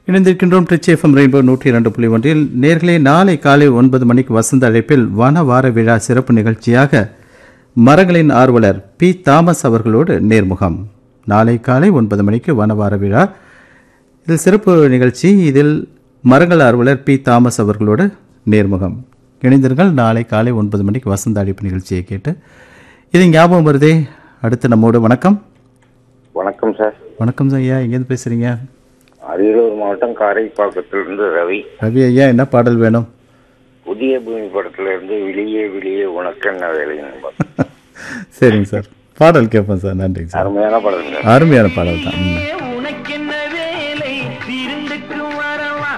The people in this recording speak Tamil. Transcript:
இணைந்திருக்கின்றோம் ட்ரிச் எஃப்எம் ரெயின்போ நூற்றி இரண்டு புள்ளி ஒன்றில் நேர்களே நாளை காலை ஒன்பது மணிக்கு வசந்த அழைப்பில் வன வார விழா சிறப்பு நிகழ்ச்சியாக மரங்களின் ஆர்வலர் பி தாமஸ் அவர்களோடு நேர்முகம் நாளை காலை ஒன்பது மணிக்கு வன வார விழா இதில் சிறப்பு நிகழ்ச்சி இதில் மரங்கள் ஆர்வலர் பி தாமஸ் அவர்களோடு நேர்முகம் இணைந்தீர்கள் நாளை காலை ஒன்பது மணிக்கு வசந்த அழைப்பு நிகழ்ச்சியை கேட்டு இது ஞாபகம் வருதே அடுத்து நம்மோடு வணக்கம் வணக்கம் சார் வணக்கம் ஐயா எங்கேருந்து பேசுகிறீங்க அரியலூர் மாவட்டம் காரைப்பாக்கத்திலிருந்து ரவி ரவி ஐயா என்ன பாடல் வேணும் புதிய பூமி படத்துல இருந்து வெளியே வெளியே உனக்கு என்ன வேலைன்னு சரிங்க சார் பாடல் கேட்போம் சார் நன்றிங்க சார் அருமையான படம் சார் அருமையான பாடல் தான் ம்.